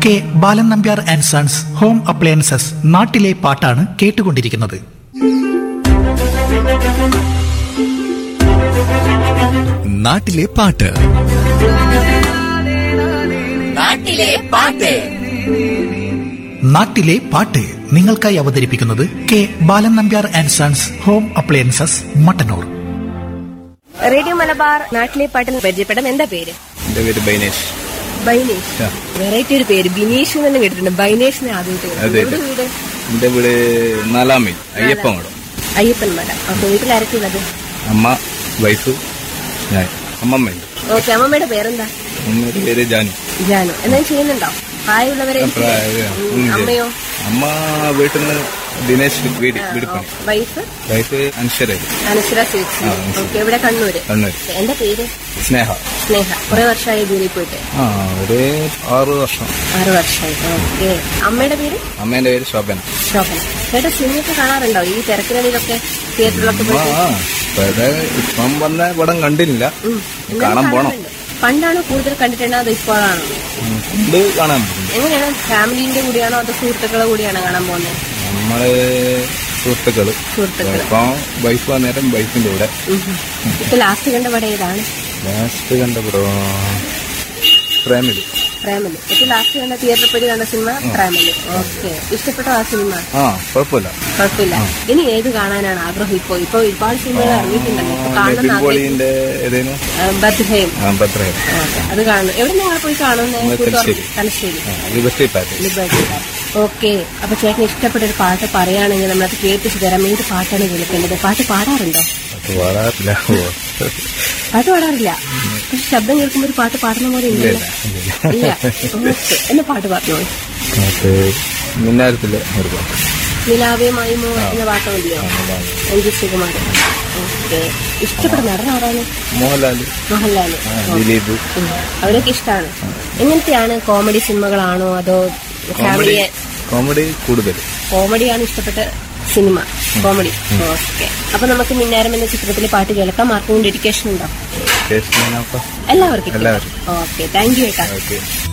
K Balan Nambiar and sons home appliances നാട്ടിലെ പാട്ടാണ് കേട്ടുകൊണ്ടിരിക്കുന്നത് നാട്ടിലെ പാട്ട് നാട്ടിലെ പാട്ട് നാട്ടിലെ പാട്ട് നിങ്ങൾക്കായി അവതരിപ്പിക്കുന്നത് K Balan Nambiar and sons home appliances Mattannur radio Malabar നാട്ടിലെ പാട്ടിൽ പരിചയപ്പെടാം എന്താ പേര് എന്റെ പേര് ബൈനേഷ് ബൈനേഷ് ആ. വെറൈറ്റി ഒരു പേര് ബിനീഷ് എന്ന് തന്നെ കേട്ടിട്ടുണ്ട് ബൈനേഷിനെ ആദ്യമായിട്ട് അതെ, കേട്ടു. അതെ. എവിടെ വീട് എന്റെ വീട് നാലാം മൈൽ അയ്യപ്പമടം അയ്യപ്പൻ മല അപ്പൊ വീട്ടിലാരൊക്കെയുള്ളത് അമ്മ വൈഫ് ഞാൻ അമ്മമ്മയുണ്ട് ഓക്കെ അമ്മമ്മയുടെ പേരെന്താ അമ്മയുടെ പേര് ജാനു ജാനു എന്തെങ്കിലും ചെയ്യുന്നുണ്ടോ പ്രായമുള്ളവരെ പ്രായ- ഉം, ഉം, അമ്മയോ അമ്മ വീട്ടിൽ നിന്ന് ദിനേശ് വീട് വീട് പണി വൈഫ് വൈഫ് അൻഷരായി അനശ്വര സ്വീറ്റ്സ് ആ, അനശ്വര. ഓക്കെ എവിടെ കണ്ണൂര് കണ്ണൂർ എന്റെ പേര് സ്നേഹ സ്നേഹ കുറെ വർഷമായി ജോലിയിൽ പോയിട്ട് ആ ഒരു ആറ് വർഷം ആറ് വർഷമായി ഓക്കെ അമ്മയുടെ പേര് അമ്മേന്റെ പേര് ശോഭന ശോഭന ചേട്ടാ സിനിമയൊക്കെ കാണാറുണ്ടോ ഈ തിരക്കിനിടയിലൊക്കെ തിയേറ്ററിലൊക്കെ ആ പോയിട്ട് ആ, ഇവിടെ ഇപ്പം വന്ന പടം കണ്ടില്ല ഉം. കാണാൻ പോണം കാണാറുണ്ട്. പണ്ടാണോ കൂടുതൽ കണ്ടിട്ടുണ്ടോ അതോ ഇപ്പോഴാണോ ഉം, കൊണ്ട് കാണാൻ പറ്റും എങ്ങനെയാണ് ഫാമിലിന്റെ കൂടെയാണോ അതോ സുഹൃത്തുക്കളുടെ കൂടെയാണോ കാണാൻ പോകുന്നത് നമ്മള് സുഹൃത്തുക്കള് സുഹൃത്തുക്കള് ഇപ്പൊ വൈഫ് വന്നേരം വൈഫിന്റെ കൂടെ ഇപ്പൊ ലാസ്റ്റ് കണ്ട പടം ഏതാണ് ലാസ്റ്റ് കണ്ട ബ്രോ പ്രേമില് പ്രേമല് ഏറ്റവും ലാസ്റ്റ് കണ്ട തിയേറ്ററിൽ പോയി കണ്ട സിനിമ പ്രേമല് ഓക്കെ ഇഷ്ടപ്പെട്ടോ ആ സിനിമ ആ കുഴപ്പമില്ല കുഴപ്പമില്ല ഇനി ഏത് കാണാനാണ് ആഗ്രഹം ഇപ്പോ ഇപ്പൊ ഒരുപാട് സിനിമകൾ ഇറങ്ങിയിട്ടുണ്ടല്ലോ ഇപ്പൊ കാണുന്ന നിതിൻ പോളിന്റെ ഏതേനു ബദ്ഹയും ആ ഭദ്രഹ അത് കാണുന്നു എവിടെ നിങ്ങൾ പോയി കാണുന്നത് നമ്മള് Thalassery. Thalassery liberty pattern liberty okay അപ്പൊ ചേട്ടന് ഇഷ്ടപ്പെട്ട ഒരു പാട്ട് പറയുകയാണെങ്കിൽ നമ്മളത് കേൾപ്പിച്ചു തരാം ഏത് പാട്ടാണ് കേൾക്കേണ്ടത് പാട്ട് പാടാറുണ്ടോ അത് പാടാറില്ല ഓ. പാട്ട് പാടാറില്ല പക്ഷെ ശബ്ദം കേൾക്കുമ്പോൾ ഒരു പാട്ട് പാടുന്ന പോലെ ഇല്ല ഇല്ല ഇല്ല ഇല്ല ഓക്കെ എന്നെ പാട്ട് പറഞ്ഞോളൂ അത് മിന്നാരത്തില് ഒരു പാട്ട് നിലാവേ മൈമോ എന്ന പാട്ട് മതിയോ എം ജി ശ്രീകുമാർ ഓക്കെ ഇഷ്ടപ്പെട്ട നടൻ ആരാണ് മോഹൻലാല് മോഹൻലാല് ആ, ദിലീപ് ഉം. അവരൊക്കെ ഇഷ്ടമാണ് എങ്ങനത്തെയാണ് കോമഡി സിനിമകളാണോ അതോ കോമഡി ഫാമിലിയെ കോമഡി കൂടുതൽ കോമഡിയാണ് ഇഷ്ടപ്പെട്ട സിനിമ കോമഡി ഓക്കെ അപ്പൊ നമുക്ക് മിന്നാരം എന്ന ചിത്രത്തിലെ പാട്ട് കേൾക്കാം ആർക്കും ഡെഡിക്കേഷൻ ഉണ്ടോ ടേസ്റ്റ് നോക്കാം എല്ലാവർക്കും എല്ലാവർക്കും. ഓക്കെ താങ്ക് യു ഏട്ടാ ഓക്കെ